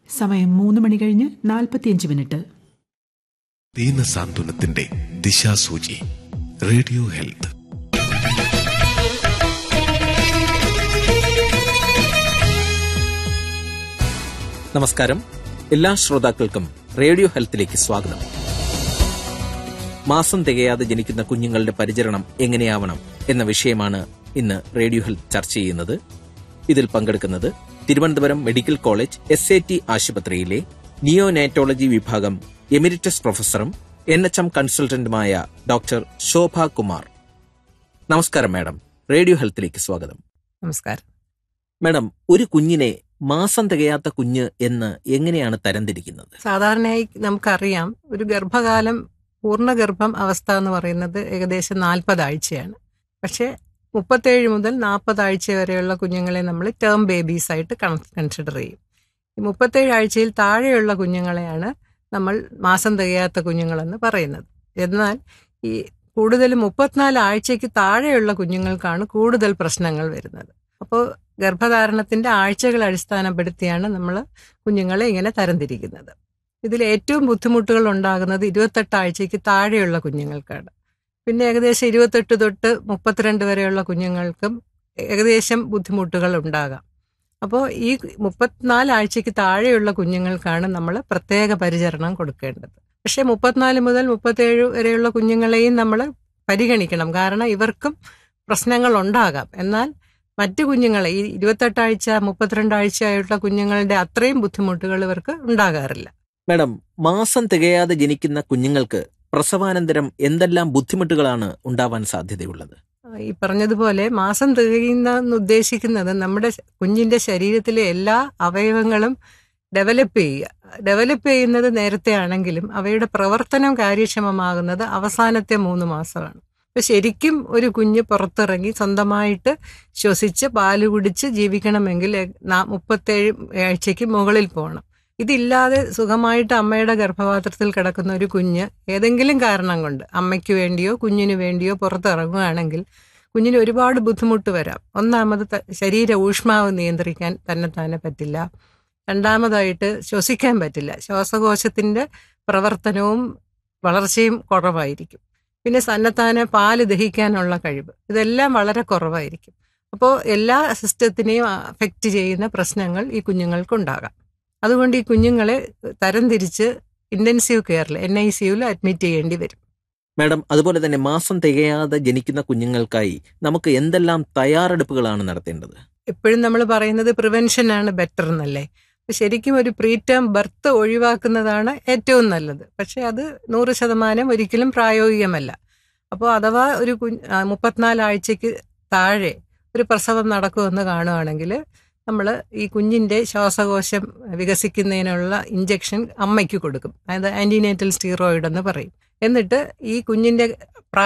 സമയം മൂന്ന് മണി കഴിഞ്ഞ് നാൽപ്പത്തിയഞ്ച് മിനിറ്റ് ദീനസാന്ത്വനത്തിന്റെ ദിശാസൂചി റേഡിയോ ഹെൽത്ത് നമസ്കാരം എല്ലാ ശ്രോതാക്കൾക്കും റേഡിയോ ഹെൽത്തിലേക്ക് സ്വാഗതം മാസം തികയാതെ ജനിക്കുന്ന കുഞ്ഞുങ്ങളുടെ പരിചരണം എങ്ങനെയാവണം എന്ന വിഷയമാണ് ഇന്ന് റേഡിയോ ഹെൽത്ത് ചർച്ച ചെയ്യുന്നത് ഇതിൽ പങ്കെടുക്കുന്നത് Thiruvananthapuram medical college S A T ആശുപത്രിയിലെ നിയോനേറ്റോളജി വിഭാഗം എമിരിറ്റസ് പ്രൊഫസറും എൻ എച്ച് എം കൺസൾട്ടന്റുമായ ഡോക്ടർ ശോഭ കുമാർ നമസ്കാരം മാഡം റേഡിയോ ഹെൽത്തിലേക്ക് സ്വാഗതം നമസ്കാരം മാഡം ഒരു കുഞ്ഞിനെ മാസം തികയാത്ത കുഞ്ഞ് എന്ന് എങ്ങനെയാണ് തരംതിരിക്കുന്നത് സാധാരണയായി നമുക്കറിയാം ഒരു ഗർഭകാലം പൂർണ്ണഗർഭം അവസ്ഥ എന്ന് പറയുന്നത് ഏകദേശം നാൽപ്പത് ആഴ്ചയാണ് പക്ഷേ മുപ്പത്തേഴ് മുതൽ നാൽപ്പത് ആഴ്ച വരെയുള്ള കുഞ്ഞുങ്ങളെ നമ്മൾ ടേം ബേബീസ് ആയിട്ട് കൺസിഡർ ചെയ്യും ഈ മുപ്പത്തേഴ് ആഴ്ചയിൽ താഴെയുള്ള കുഞ്ഞുങ്ങളെയാണ് നമ്മൾ മാസം തികയാത്ത കുഞ്ഞുങ്ങളെന്ന് പറയുന്നത് എന്നാൽ ഈ കൂടുതൽ മുപ്പത്തിനാല് ആഴ്ചയ്ക്ക് താഴെയുള്ള കുഞ്ഞുങ്ങൾക്കാണ് കൂടുതൽ പ്രശ്നങ്ങൾ വരുന്നത് അപ്പോൾ ഗർഭധാരണത്തിന്റെ ആഴ്ചകൾ അടിസ്ഥാനപ്പെടുത്തിയാണ് നമ്മൾ കുഞ്ഞുങ്ങളെ ഇങ്ങനെ തരംതിരിക്കുന്നത് ഇതിൽ ഏറ്റവും ബുദ്ധിമുട്ടുകൾ ഉണ്ടാകുന്നത് ഇരുപത്തെട്ട് ആഴ്ചയ്ക്ക് താഴെയുള്ള കുഞ്ഞുങ്ങൾക്കാണ് പിന്നെ ഏകദേശം ഇരുപത്തെട്ട് തൊട്ട് മുപ്പത്തിരണ്ട് വരെയുള്ള കുഞ്ഞുങ്ങൾക്കും ഏകദേശം ബുദ്ധിമുട്ടുകൾ ഉണ്ടാകാം അപ്പോൾ ഈ മുപ്പത്തിനാല് ആഴ്ചയ്ക്ക് താഴെയുള്ള കുഞ്ഞുങ്ങൾക്കാണ് നമ്മൾ പ്രത്യേക പരിചരണം കൊടുക്കേണ്ടത് പക്ഷേ മുപ്പത്തിനാല് മുതൽ മുപ്പത്തേഴ് വരെയുള്ള കുഞ്ഞുങ്ങളെയും നമ്മൾ പരിഗണിക്കണം കാരണം ഇവർക്കും പ്രശ്നങ്ങൾ ഉണ്ടാകാം എന്നാൽ മറ്റു കുഞ്ഞുങ്ങളെ ഈ ഇരുപത്തെട്ടാഴ്ച മുപ്പത്തിരണ്ടാഴ്ച ആയിട്ടുള്ള കുഞ്ഞുങ്ങളുടെ അത്രയും ബുദ്ധിമുട്ടുകൾ ഇവർക്ക് ഉണ്ടാകാറില്ല മാഡം മാസം തികയാതെ ജനിക്കുന്ന കുഞ്ഞുങ്ങൾക്ക് പ്രസവാനന്തരം എന്തെല്ലാം ബുദ്ധിമുട്ടുകളാണ് ഉണ്ടാവാൻ സാധ്യതയുള്ളത് ഈ പറഞ്ഞതുപോലെ മാസം തികയുന്ന എന്ന് ഉദ്ദേശിക്കുന്നത് നമ്മുടെ കുഞ്ഞിന്റെ ശരീരത്തിലെ എല്ലാ അവയവങ്ങളും ഡെവലപ്പ് ചെയ്യുക ഡെവലപ്പ് ചെയ്യുന്നത് നേരത്തെ ആണെങ്കിലും അവയുടെ പ്രവർത്തനം കാര്യക്ഷമമാകുന്നത് അവസാനത്തെ മൂന്ന് മാസമാണ് അപ്പൊ ശരിക്കും ഒരു കുഞ്ഞ് പുറത്തിറങ്ങി സ്വന്തമായിട്ട് ശ്വസിച്ച് പാല് കുടിച്ച് ജീവിക്കണമെങ്കിൽ മുപ്പത്തേഴ് ആഴ്ചയ്ക്ക് മുകളിൽ പോകണം ഇതില്ലാതെ സുഖമായിട്ട് അമ്മയുടെ ഗർഭപാത്രത്തിൽ കിടക്കുന്ന ഒരു കുഞ്ഞ് ഏതെങ്കിലും കാരണം കൊണ്ട് അമ്മയ്ക്ക് വേണ്ടിയോ കുഞ്ഞിന് വേണ്ടിയോ പുറത്തിറങ്ങുകയാണെങ്കിൽ കുഞ്ഞിന് ഒരുപാട് ബുദ്ധിമുട്ട് വരാം ഒന്നാമത് ശരീര ഊഷ്മാവ് നിയന്ത്രിക്കാൻ തന്നെത്താനെ പറ്റില്ല രണ്ടാമതായിട്ട് ശ്വസിക്കാൻ പറ്റില്ല ശ്വാസകോശത്തിന്റെ പ്രവർത്തനവും വളർച്ചയും കുറവായിരിക്കും പിന്നെ സന്നത്താനെ പാല് ദഹിക്കാനുള്ള കഴിവ് ഇതെല്ലാം വളരെ കുറവായിരിക്കും അപ്പോൾ എല്ലാ സിസ്റ്റത്തിനെയും അഫക്റ്റ് ചെയ്യുന്ന പ്രശ്നങ്ങൾ ഈ കുഞ്ഞുങ്ങൾക്കുണ്ടാകാം അതുകൊണ്ട് ഈ കുഞ്ഞുങ്ങളെ തരംതിരിച്ച് ഇന്റൻസീവ് കെയറിൽ എൻ ഐ സിയുയിൽ അഡ്മിറ്റ് ചെയ്യേണ്ടി വരും മാഡം അതുപോലെ തന്നെ മാസം തികയാതെ ജനിക്കുന്ന കുഞ്ഞുങ്ങൾക്കായി നമുക്ക് എന്തെല്ലാം തയ്യാറെടുപ്പുകളാണ് നടത്തേണ്ടത് എപ്പോഴും നമ്മൾ പറയുന്നത് പ്രിവെൻഷൻ ആണ് ബെറ്റർ എന്നല്ലേ ശരിക്കും ഒരു പ്രീ ടേം ബർത്ത് ഒഴിവാക്കുന്നതാണ് ഏറ്റവും നല്ലത് പക്ഷെ അത് നൂറ് ശതമാനം ഒരിക്കലും പ്രായോഗികമല്ല അപ്പോൾ അഥവാ ഒരു കുഞ്ഞ് മുപ്പത്തിനാല് ആഴ്ചയ്ക്ക് താഴെ ഒരു പ്രസവം നടക്കുമെന്ന് കാണുകയാണെങ്കിൽ നമ്മൾ ഈ കുഞ്ഞിൻ്റെ ശ്വാസകോശം വികസിക്കുന്നതിനുള്ള ഇഞ്ചക്ഷൻ അമ്മയ്ക്ക് കൊടുക്കും അതായത് ആൻറ്റിനേറ്റൽ സ്റ്റീറോയിഡ് എന്ന് പറയും എന്നിട്ട് ഈ കുഞ്ഞിൻ്റെ